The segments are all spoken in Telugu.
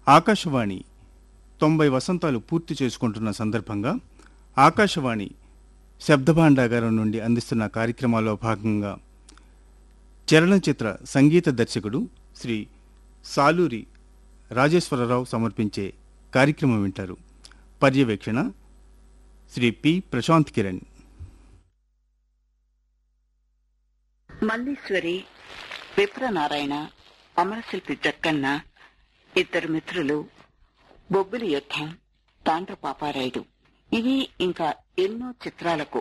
ఆకాశవాణి తొంభై వసంతాలు పూర్తి చేసుకుంటున్న సందర్భంగా ఆకాశవాణి శబ్దభాండాగారం నుండి అందిస్తున్న కార్యక్రమాల్లో భాగంగా చలనచిత్ర సంగీత దర్శకుడు శ్రీ సాలూరి రాజేశ్వరరావు సమర్పించే కార్యక్రమం వింటారు పర్యవేక్షణ శ్రీ పి ప్రశాంత్ కిరణ్ మల్లీశ్వరి విప్రనారాయణ అమరశిల్పి జక్కన్న ఇద్దరు మిత్రులు బొబ్బిలి యుద్ధం తాండ్ర పాపారాయుడు ఇవి ఇంకా ఎన్నో చిత్రాలకు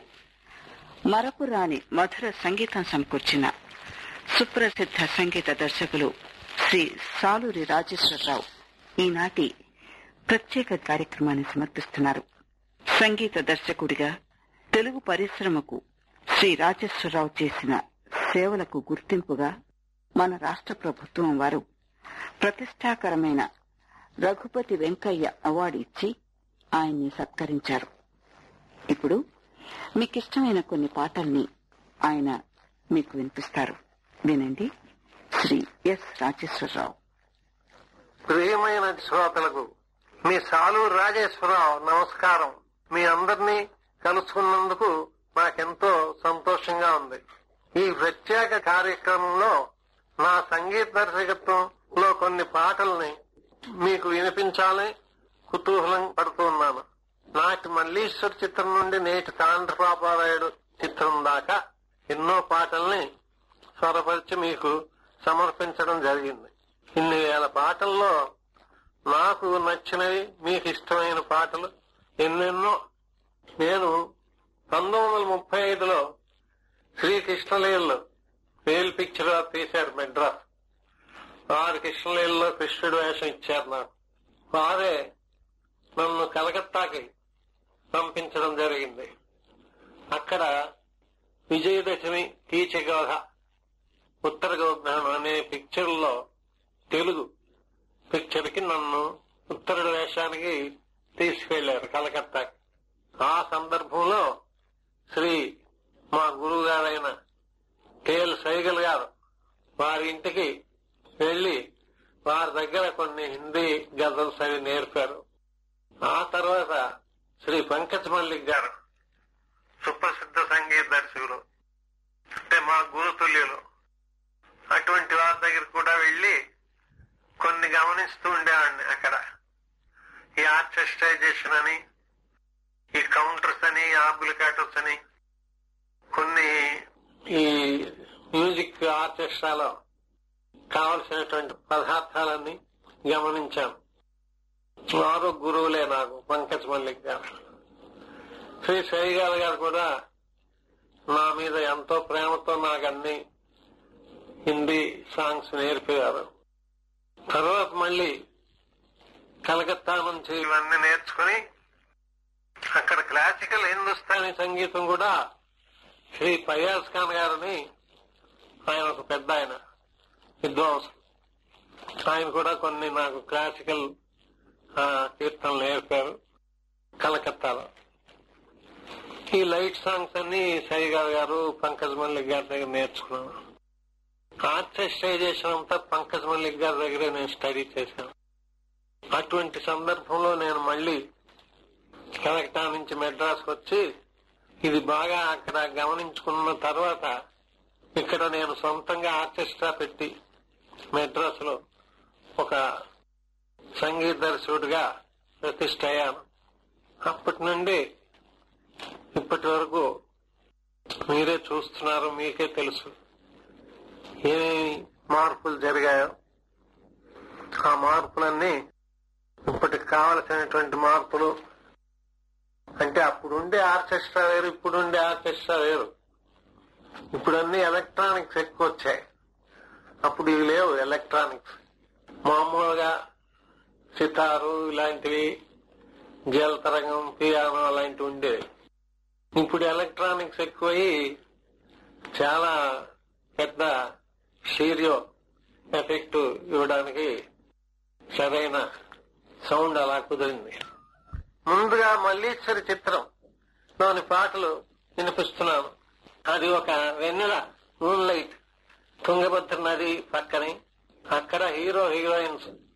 మరపురాని మధుర సంగీతం సమకూర్చిన సుప్రసిద్ధ సంగీత దర్శకులు శ్రీ సాలూరి రాజేశ్వరరావు ఈనాటి ప్రత్యేక కార్యక్రమాన్ని సమర్పిస్తున్నారు సంగీత దర్శకుడిగా తెలుగు పరిశ్రమకు శ్రీ రాజేశ్వరరావు చేసిన సేవలకు గుర్తింపుగా మన రాష్ట్ర ప్రభుత్వం వారు ప్రతిష్టాకరమైన రఘుపతి వెంకయ్య అవార్డు ఇచ్చి ఆయన్ని సత్కరించారు ఇప్పుడు మీకిష్టమైన కొన్ని పాటల్ని ఆయన మీకు వినిపిస్తారు వినండి శ్రీ ఎస్ రాజేశ్వరరావు ప్రియమైన శ్రోతలకు మీ సాలూరు రాజేశ్వరరావు నమస్కారం మీ అందరినీ కలుసుకున్నందుకు నాకెంతో సంతోషంగా ఉంది ఈ ప్రత్యేక కార్యక్రమంలో నా సంగీత దర్శకత్వంలో కొన్ని పాటల్ని మీకు వినిపించాలని కుతూహలం పడుతున్నాను నాటి మల్లీశ్వర్ చిత్రం నుండి నేటి తాండ్రపాపారాయుడు చిత్రం దాకా ఎన్నో పాటల్ని స్వరపరిచి మీకు సమర్పించడం జరిగింది ఇన్ని వేల పాటల్లో నాకు నచ్చినవి మీకు ఇష్టమైన పాటలు ఎన్నెన్నో నేను పంతొమ్మిది వందల ముప్పై ఐదులో శ్రీకృష్ణలీలలో వేల్ పిక్చర్ తీశారు మెడ్రాస్ వారి కృష్ణలీలలో కృష్ణుడు వేషం ఇచ్చారు నాకు వారే నన్ను కలకత్తాకి పంపించడం జరిగింది అక్కడ విజయదశమి కీచగోధ ఉత్తర గోజ్ఞానం అనే పిక్చర్ లో తెలుగు పిక్చర్ కి నన్ను ఉత్తరుడు వేషానికి తీసుకెళ్లారు కలకత్తాకి ఆ సందర్భంలో శ్రీ మా గురువు గారైన కేఎల్ సైగల్ గారు వారి ఇంటికి వెళ్లి వారి దగ్గర కొన్ని హిందీ గజల్స్ అవి నేర్పారు ఆ తర్వాత శ్రీ పంకజ్ మల్లిక్ గారు సుప్రసిద్ధ సంగీత దర్శకులు అంటే మా గురుతుల్యులు అటువంటి వారి దగ్గర కూడా వెళ్లి కొన్ని గమనిస్తూ ఉండేవాడిని అక్కడ ఈ ఆర్కెస్ట్రైజేషన్ అని ఈ కౌంటర్స్ అని ఆంబులికేటర్స్ అని కొన్ని ఈ మ్యూజిక్ ఆర్కెస్ట్రాలో కావలసినటువంటి పదార్థాలన్నీ గమనించాను వారు గురువులే నాకు పంకజ్ మల్లిక్ గారు శ్రీ శ్రీగాల్ గారు కూడా నా మీద ఎంతో ప్రేమతో నాకు అన్ని హిందీ సాంగ్స్ నేర్పేవారు తర్వాత మళ్ళీ కలకత్తా నుంచి ఇవన్నీ నేర్చుకుని అక్కడ క్లాసికల్ హిందుస్థానీ సంగీతం కూడా శ్రీ ఫయాజ్ ఖాన్ గారిని ఆయన ఒక పెద్ద ఆయన విద్వాంసులు ఆయన కూడా కొన్ని నాకు క్లాసికల్ ఆ, కీర్తనలు నేర్పారు కలకత్తాలో ఈ లైట్ సాంగ్స్ అన్ని సైగాల్ గారు పంకజ్ మల్లిక్ గారి దగ్గర నేర్చుకున్నాను ఆర్కెస్ట్రైజేషన్ అంతా పంకజ్ మల్లిక్ గారి దగ్గరే నేను స్టడీ చేశాను అటువంటి సందర్భంలో నేను మళ్ళీ కలకత్తా నుంచి మెడ్రాస్ వచ్చి ఇది బాగా అక్కడ గమనించుకున్న తర్వాత ఇక్కడ నేను సొంతంగా ఆర్కెస్ట్రా పెట్టి మెడ్రాస్ లో ఒక సంగీత దర్శకుడిగా ప్రతిష్ట అయ్యాను అప్పటి నుండి ఇప్పటి వరకు మీరే చూస్తున్నారు మీకే తెలుసు ఏమేమి మార్పులు జరిగాయో ఆ మార్పులన్నీ ఇప్పటికి కావలసినటువంటి మార్పులు అంటే అప్పుడు ఉండే ఆర్కెస్ట్రా వేరు ఇప్పుడు ఉండే ఆర్కెస్ట్రా వేరు ఇప్పుడు అన్ని ఎలక్ట్రానిక్స్ ఎక్కువ వచ్చాయి అప్పుడు ఇవి లేవు ఎలక్ట్రానిక్స్ మామూలుగా సితారు ఇలాంటివి జలతరంగం పియానో అలాంటివి ఉండేవి ఇప్పుడు ఎలక్ట్రానిక్స్ ఎక్కువయి చాలా పెద్ద స్టీరియో ఎఫెక్ట్ ఇవ్వడానికి సరైన సౌండ్ అలా కుదిరింది ముందుగా మల్లీశ్వరి చిత్రం లోని పాటలు వినిపిస్తున్నాను అది ఒక వెన్నెల మూన్ లైట్ తుంగభద్ర నది పక్కనే అక్కడ హీరో హీరోయిన్స్